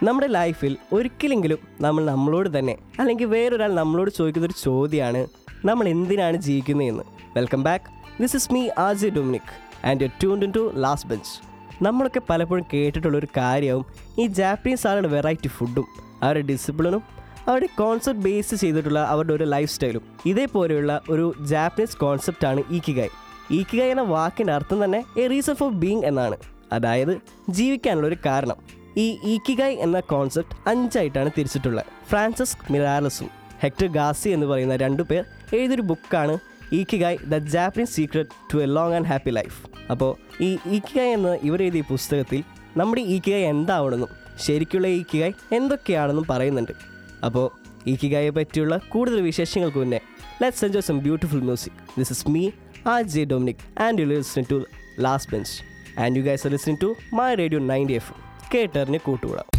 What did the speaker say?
നമ്മുടെ ലൈഫിൽ ഒരിക്കലെങ്കിലും നമ്മൾ നമ്മളോട് തന്നെ അല്ലെങ്കിൽ വേറൊരാൾ നമ്മളോട് ചോദിക്കുന്ന ഒരു ചോദ്യമാണ് നമ്മൾ എന്തിനാണ് ജീവിക്കുന്നതെന്ന് welcome back this is me RJ Dominic and you tuned in to last bench നമ്മളൊക്കെ പലപ്പോഴും കേട്ടിട്ടുള്ള ഒരു കാര്യവും ഈ ജാപ്പനീസ് ആളുടെ വെറൈറ്റി ഫുഡും അവരുടെ ഡിസിപ്ലിനും അവരുടെ കോൺസെപ്റ്റ് ബേസ് ചെയ്തിട്ടുള്ള അവരുടെ ഒരു ലൈഫ് സ്റ്റൈലും ഇതേപോലെയുള്ള ഒരു ജാപ്പനീസ് കോൺസെപ്റ്റാണ് ഈക്കിഗായ് ഈക്കിഗായ് എന്ന വാക്കിൻ്റെ അർത്ഥം തന്നെ എ റീസൺ ഫോർ ബീങ് എന്നാണ് അതായത് ജീവിക്കാനുള്ള ഒരു കാരണം ഈ ഈക്കിഗായ് എന്ന കോൺസെപ്റ്റ് അഞ്ചായിട്ടാണ് തിരിച്ചിട്ടുള്ളത് ഫ്രാൻസിസ് മിറാലസും ഹെക്ടർ ഗാസി എന്ന് പറയുന്ന രണ്ടു പേർ എഴുതിയൊരു ബുക്കാണ് Ikigai the Japanese secret to a long and happy life അപ്പോൾ ഈ ഈക്കിഗായ് എന്ന ഇവർ എഴുതിയ പുസ്തകത്തിൽ നമ്മുടെ ഈക്കിഗായ് എന്താവണമെന്നും ശരിക്കുള്ള ഈക്കിഗായ് എന്തൊക്കെയാണെന്നും പറയുന്നുണ്ട് അപ്പോൾ ഈക്കിഗായെ പറ്റിയുള്ള കൂടുതൽ വിശേഷങ്ങൾക്ക് മുന്നേ let's enjoy some beautiful music this is me R J Dominic and you listening to last bench and you guys are listening to my radio ninety F കേട്ടറിന് കൂട്ടുകൂടാം